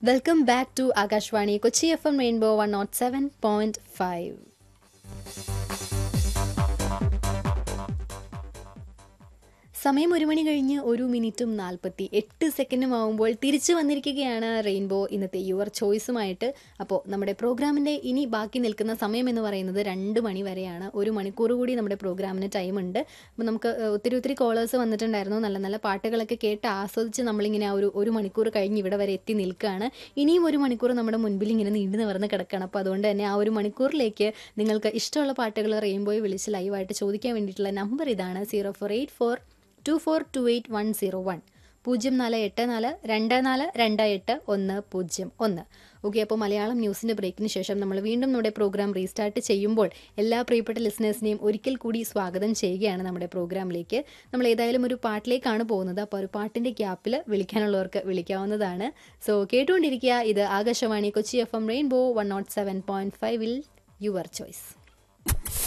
welcome back to Akashvani Kochi F M rainbow one not seven point five സമയം ഒരു മണി കഴിഞ്ഞ് ഒരു മിനിറ്റും നാൽപ്പത്തി എട്ട് സെക്കൻഡും ആവുമ്പോൾ തിരിച്ചു വന്നിരിക്കുകയാണ് റെയിൻബോ ഇന്നത്തെ യുവർ ചോയ്സുമായിട്ട് അപ്പോൾ നമ്മുടെ പ്രോഗ്രാമിൻ്റെ ഇനി ബാക്കി നിൽക്കുന്ന സമയം എന്ന് പറയുന്നത് രണ്ട് മണി വരെയാണ് ഒരു മണിക്കൂർ കൂടി നമ്മുടെ പ്രോഗ്രാമിന് ടൈം ഉണ്ട് അപ്പോൾ നമുക്ക് ഏഹ്, ഒത്തിരി ഒത്തിരി കോളേഴ്സ് വന്നിട്ടുണ്ടായിരുന്നു നല്ല നല്ല പാട്ടുകളൊക്കെ കേട്ട് ആസ്വദിച്ച് നമ്മളിങ്ങനെ ആ ഒരു ഒരു മണിക്കൂർ കഴിഞ്ഞ് ഇവിടെ വരെ എത്തി നിൽക്കുകയാണ് ഇനിയും ഒരു മണിക്കൂർ നമ്മുടെ മുൻപിൽ ഇങ്ങനെ നീണ്ടു നിവർന്ന് കിടക്കുകയാണ് അപ്പോൾ അതുകൊണ്ട് തന്നെ ആ ഒരു മണിക്കൂറിലേക്ക് നിങ്ങൾക്ക് ഇഷ്ടമുള്ള പാട്ടുകൾ റെയിൻബോയെ വിളിച്ച് ലൈവായിട്ട് ചോദിക്കാൻ വേണ്ടിയിട്ടുള്ള നമ്പർ ഇതാണ് zero four eight four two four two eight one zero one പൂജ്യം നാല് എട്ട് നാല് രണ്ട് നാല് രണ്ട് എട്ട് ഒന്ന് പൂജ്യം ഒന്ന് ഓക്കെ അപ്പോൾ മലയാളം ന്യൂസിൻ്റെ ബ്രേക്കിന് ശേഷം നമ്മൾ വീണ്ടും നമ്മുടെ പ്രോഗ്രാം റീസ്റ്റാർട്ട് ചെയ്യുമ്പോൾ എല്ലാ പ്രിയപ്പെട്ട ലിസണേഴ്സിനെയും ഒരിക്കൽ കൂടി സ്വാഗതം ചെയ്യുകയാണ് നമ്മുടെ പ്രോഗ്രാമിലേക്ക് നമ്മൾ ഏതായാലും ഒരു പാട്ടിലേക്കാണ് പോകുന്നത് അപ്പോൾ ഒരു പാട്ടിൻ്റെ ഗ്യാപ്പിൽ വിളിക്കാനുള്ളവർക്ക് വിളിക്കാവുന്നതാണ് സോ കേട്ടുകൊണ്ടിരിക്കുക ഇത് Akashvani Kochi F M rainbow one not seven point ഫൈവിൽ യുവർ ചോയ്സ്